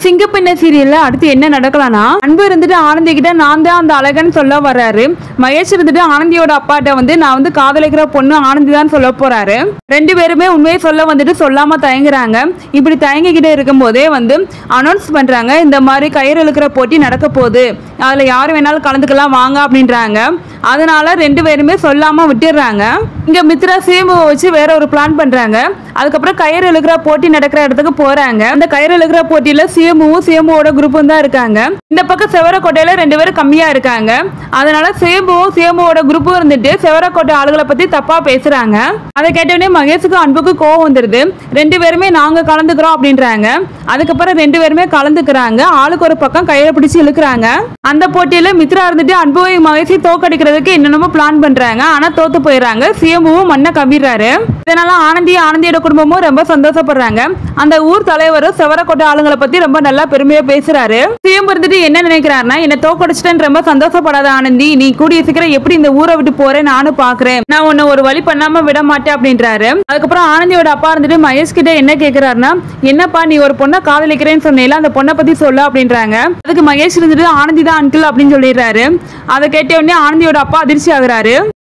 சிங்கப்பெண்ண சீரியல்ல அடுத்து என்ன நடக்கலாம்னா அன்பு இருந்துட்டு ஆனந்தி கிட்ட நான் தான் அந்த அழகன் சொல்ல வர்றாரு மகேஷ் இருந்துட்டு ஆனந்தியோட அப்பாட்ட வந்து நான் வந்து காதலிக்கிற பொண்ணு ஆனந்தி தான் சொல்ல போறாரு ரெண்டு பேருமே உண்மையை சொல்ல வந்துட்டு சொல்லாம தயங்குறாங்க இப்படி தயங்கிக்கிட்டே இருக்கும்போதே வந்து அனௌன்ஸ் பண்றாங்க இந்த மாதிரி கயிறு இழுக்கிற போட்டி நடக்க போகுது அதுல யார் வேணாலும் கலந்துக்கலாம் வாங்க அப்படின்றாங்க அதனால ரெண்டு பேருமே சொல்லாம விட்டுடுறாங்க இங்க மித்ரா சேமுவை வச்சு வேற ஒரு பிளான் பண்றாங்க அதுக்கப்புறம் கயிறு இழுக்கிற போட்டி நடக்கிற இடத்துக்கு போறாங்க அந்த கயிறு இழுக்கிற போட்டியில சேமுவும் சேமுவோட குரூப்பும் தான் இருக்காங்க இந்த பக்கம் செவரக்கோட்டையில ரெண்டு பேரும் கம்மியா இருக்காங்க அதனால சேமுவும் சேமுவோட குரூப்பும் இருந்துட்டு செவரக்கோட்டை ஆளுகளை பத்தி தப்பா பேசுறாங்க அதை கேட்டவுடனே மகேஷுக்கு அன்புக்கு கோவம் வந்துருது ரெண்டு பேருமே நாங்க கலந்துக்கிறோம் அப்படின்றாங்க அதுக்கப்புறம் ரெண்டு பேருமே கலந்துக்கிறாங்க ஆளுக்கு ஒரு பக்கம் கயிறை பிடிச்சு இழுக்கிறாங்க அந்த போட்டியில மித்ரா இருந்துட்டு அன்புவை மகேஷை தோக்கடிக்கிறதுக்கு என்னென்னமோ பிளான் பண்றாங்க ஆனா தோத்து போயிடுறாங்க சிஎம்முவும் மண்ணை கம்பிடுறாரு இதனால ஆனந்தி ஆனந்தியோட குடும்பமும் ரொம்ப சந்தோஷப்படுறாங்க அந்த ஊர் தலைவரும் செவரக்கோட்டை ஆளுங்களை பத்தி ரொம்ப நல்லா பெருமையா பேசுறாரு சிஎம் இருந்துட்டு என்ன நினைக்கிறாருன்னா என்ன தோக்கடிச்சிட்டேன்னு ரொம்ப சந்தோஷப்படாத ஆனந்தி நீ கூடிய சீக்கிரம் எப்படி இந்த ஊரை விட்டு போறேன் நானும் பாக்குறேன் நான் உன்னை ஒரு வழி பண்ணாம விட மாட்டேன் அப்படின்றாரு அதுக்கப்புறம் ஆனந்தியோட அப்பா இருந்துட்டு மகேஷ் கிட்ட என்ன கேக்குறாருன்னா என்னப்பா நீ ஒரு பொண்ணை காதலிக்கிறேன்னு சொன்னீல அந்த பொண்ணை பத்தி சொல்லு அப்படின்றாங்க அதுக்கு மகேஷ் இருந்துட்டு ஆனந்தி தான் அங்கிள் அப்படின்னு சொல்லிடுறாரு அதை கேட்ட உடனே ஆனந்தியோட அப்பா அதிர்ச்சி ஆகுறாரு